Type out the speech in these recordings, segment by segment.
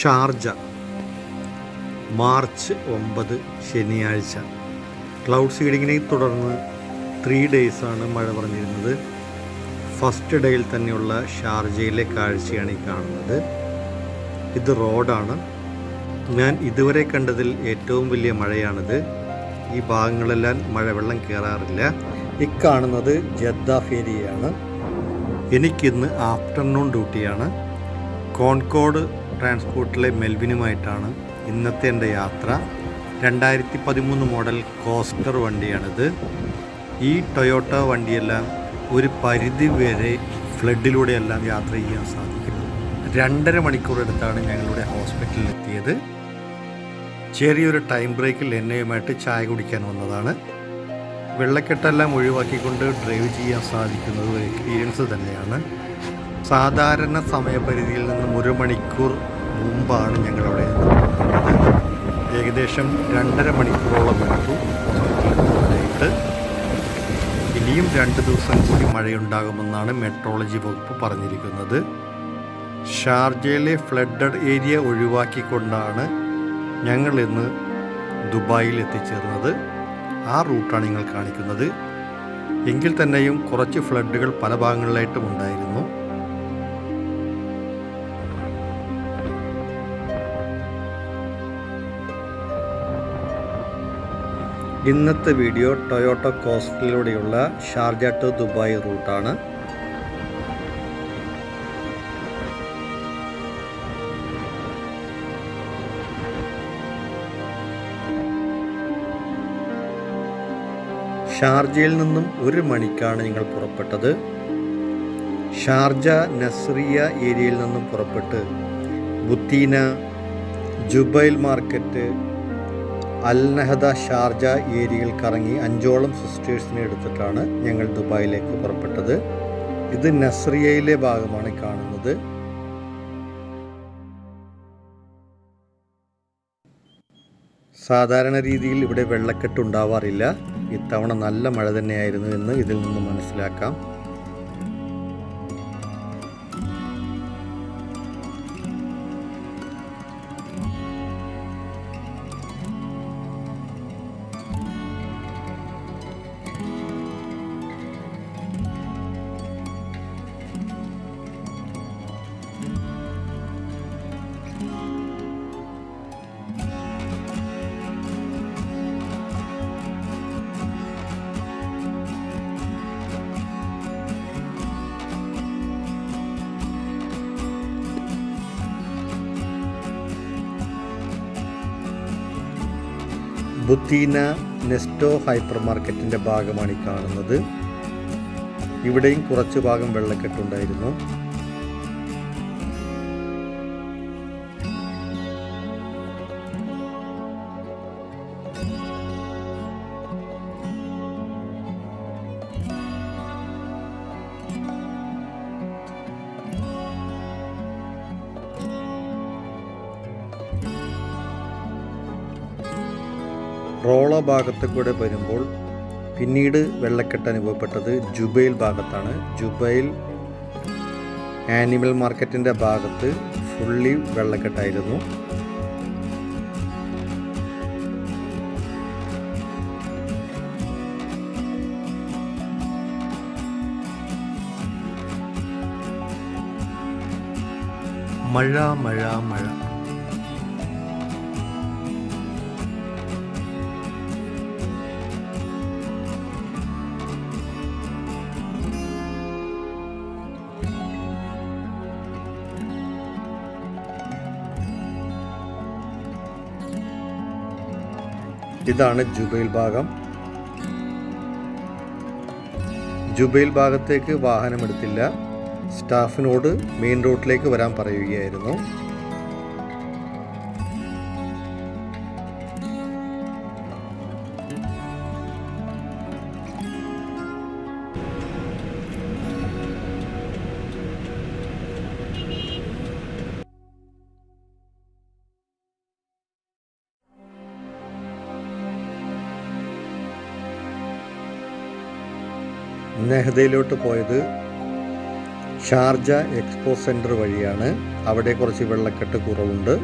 Sharjah March ഒമ്പത് ശനിയാഴ്ച cloud സീഡിങ്ങിനെ തുടർന്ന് ത്രീ ഡേയ്സാണ് മഴ പറഞ്ഞിരുന്നത് ഫസ്റ്റ് ഡേയിൽ തന്നെയുള്ള ഷാർജയിലെ കാഴ്ചയാണ് ഈ കാണുന്നത് ഇത് റോഡാണ് ഞാൻ ഇതുവരെ കണ്ടതിൽ ഏറ്റവും വലിയ മഴയാണിത് ഈ ഭാഗങ്ങളെല്ലാം മഴവെള്ളം കയറാറില്ല ഇക്കാണുന്നത് ജദ്ദ ഫേരിയാണ് എനിക്കിന്ന് ആഫ്റ്റർനൂൺ ഡ്യൂട്ടിയാണ് കോൺകോഡ് ട്രാൻസ്പോർട്ടിലെ മെൽവിനുമായിട്ടാണ് ഇന്നത്തെ എൻ്റെ യാത്ര രണ്ടായിരത്തി പതിമൂന്ന് മോഡൽ കോസ്റ്റർ വണ്ടിയാണിത് ഈ ടൊയോട്ട വണ്ടിയെല്ലാം ഒരു പരിധി വരെ ഫ്ലഡിലൂടെയെല്ലാം യാത്ര ചെയ്യാൻ സാധിക്കും രണ്ടര മണിക്കൂർ എടുത്താണ് ഞങ്ങളുടെ ഹോസ്പിറ്റലിൽ എത്തിയത് ചെറിയൊരു ടൈം ബ്രേക്കിൽ എന്നെയുമായിട്ട് ചായ കുടിക്കാൻ വന്നതാണ് വെള്ളക്കെട്ടെല്ലാം ഒഴിവാക്കിക്കൊണ്ട് ഡ്രൈവ് ചെയ്യാൻ സാധിക്കുന്നത് ഒരു എക്സ്പീരിയൻസ് തന്നെയാണ് സാധാരണ സമയപരിധിയിൽ നിന്നും ഒരു മണിക്കൂർ മുമ്പാണ് ഞങ്ങളവിടെ നിന്ന് പുറപ്പെട്ടത് ഏകദേശം രണ്ടര മണിക്കൂറോളം എടുത്തു ഹോസ്പിറ്റലിലെത്തുവാനായിട്ട് ഇനിയും രണ്ട് ദിവസം കൂടി മഴയുണ്ടാകുമെന്നാണ് മെട്രോളജി വകുപ്പ് പറഞ്ഞിരിക്കുന്നത് ഷാർജയിലെ ഫ്ലഡഡ് ഏരിയ ഒഴിവാക്കിക്കൊണ്ടാണ് ഞങ്ങൾ ഇന്ന് ദുബായിൽ എത്തിച്ചേർന്നത് ആ റൂട്ടാണ് നിങ്ങൾ കാണിക്കുന്നത് എങ്കിൽ തന്നെയും കുറച്ച് ഫ്ലഡുകൾ പല ഭാഗങ്ങളിലായിട്ടും ഉണ്ടായിരുന്നു ഇന്നത്തെ വീഡിയോ ടൊയോട്ട കോസ്റ്റിലൂടെയുള്ള ഷാർജ ടു ദുബായ് റൂട്ടാണ് ഷാർജയിൽ നിന്നും ഒരു മണിക്കാണ് ഞങ്ങൾ പുറപ്പെട്ടത് ഷാർജ നസ്രിയ ഏരിയയിൽ നിന്നും പുറപ്പെട്ട് Butina Jubail market Al Nahda Sharjah ഏരിയയിൽ കറങ്ങി അഞ്ചോളം സിസ്റ്റേഴ്സിനെ എടുത്തിട്ടാണ് ഞങ്ങൾ ദുബായിലേക്ക് പുറപ്പെട്ടത് ഇത് നസ്രിയയിലെ ഭാഗമാണ് കാണുന്നത് സാധാരണ രീതിയിൽ ഇവിടെ വെള്ളക്കെട്ട് ഉണ്ടാവാറില്ല ഇത്തവണ നല്ല മഴ തന്നെയായിരുന്നു എന്ന് ഇതിൽ നിന്ന് മനസ്സിലാക്കാം ബുത്തീന നെസ്റ്റോ ഹൈപ്പർ മാർക്കറ്റിൻ്റെ ഭാഗമാണ് ഈ കാണുന്നത് ഇവിടെയും കുറച്ച് ഭാഗം വെള്ളക്കെട്ടുണ്ടായിരുന്നു റോള ഭാഗത്ത് കൂടെ വരുമ്പോൾ പിന്നീട് വെള്ളക്കെട്ട് അനുഭവപ്പെട്ടത് ജുബൈൽ ഭാഗത്താണ് ജുബൈൽ ആനിമൽ മാർക്കറ്റിൻ്റെ ഭാഗത്ത് ഫുള്ളി വെള്ളക്കെട്ടായിരുന്നു മഴ മഴ മഴ ഇതാണ് ജുബൈൽ ഭാഗം ജുബൈൽ ഭാഗത്തേക്ക് വാഹനമെടുത്തില്ല സ്റ്റാഫിനോട് മെയിൻ റോഡിലേക്ക് വരാൻ പറയുകയായിരുന്നു നെഹദയിലോട്ട് പോയത് ഷാർജ എക്സ്പോ സെൻറ്റർ വഴിയാണ് അവിടെ കുറച്ച് വെള്ളക്കെട്ട് കുറവുണ്ട്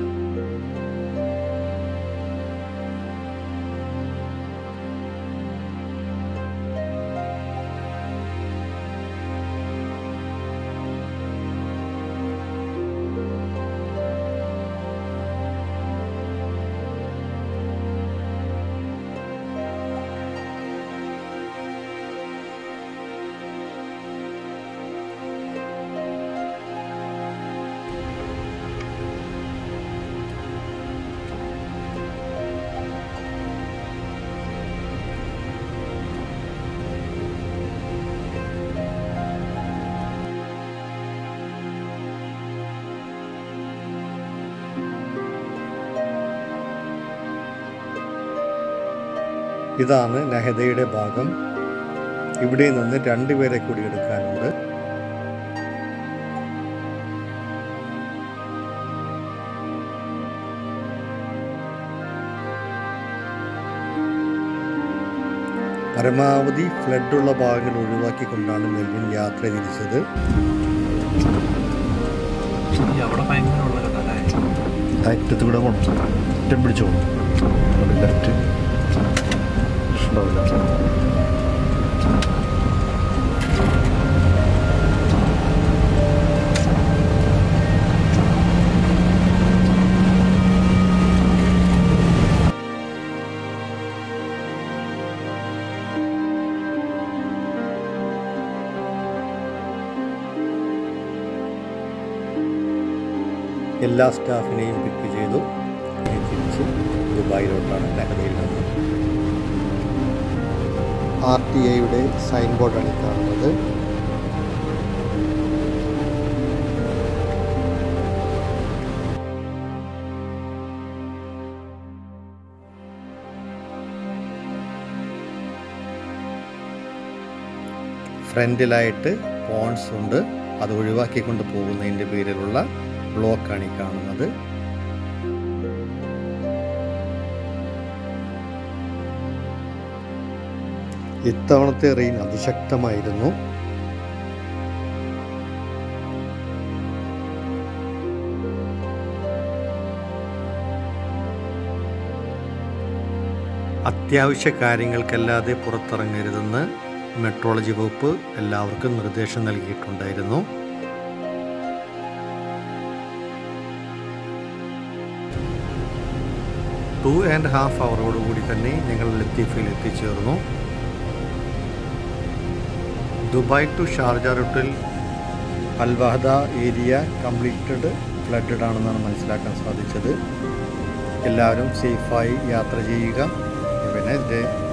ഇതാണ് നഹദയുടെ ഭാഗം ഇവിടെ നിന്ന് രണ്ടുപേരെ കൂടി എടുക്കാനുണ്ട് പരമാവധി ഫ്ലഡുള്ള ഭാഗങ്ങൾ ഒഴിവാക്കിക്കൊണ്ടാണ് മെൽവിൻ യാത്ര തിരിച്ചത് ഈ അവിടെ ഭയങ്കര വെള്ളക്കെട്ടല്ലേ അറ്റത്ത് കൂടെ പോകണം ഒറ്റം പിടിച്ചോ ലെഫ്റ്റ് ഉണ്ടാവില്ല എല്ലാ സ്റ്റാഫിനെയും പിക്ക് ചെയ്തു ഇനി തിരിച്ച് ദുബായിലോട്ടാണ് നഹദയിൽ നിന്ന് ആർ ടി ഐയുടെ സൈൻ ബോർഡാണ് ഈ കാണുന്നത് ഫ്രണ്ടിലായിട്ട് പോൺസ് ഉണ്ട് അത് ഒഴിവാക്കിക്കൊണ്ട് പോകുന്നതിൻ്റെ പേരിലുള്ള ബ്ലോക്കാണ് ഈ കാണുന്നത് ഇത്തവണത്തെ റെയിൻ അതിശക്തമായിരുന്നു അത്യാവശ്യ കാര്യങ്ങൾക്കല്ലാതെ പുറത്തിറങ്ങരുതെന്ന് മെട്രോളജി വകുപ്പ് എല്ലാവർക്കും നിർദ്ദേശം നൽകിയിട്ടുണ്ടായിരുന്നു ടു ആൻഡ് ഹാഫ് അവറോടുകൂടി തന്നെ ഞങ്ങൾ ലത്തീഫയിൽ എത്തിച്ചേർന്നു ദുബായ് ടു ഷാർജ റൂട്ടിൽ അൽവാഹദ ഏരിയ കംപ്ലീറ്റഡ് ഫ്ലഡഡ് ആണെന്നാണ് മനസ്സിലാക്കാൻ സാധിച്ചത് എല്ലാവരും സേഫായി യാത്ര ചെയ്യുക പിന്നെ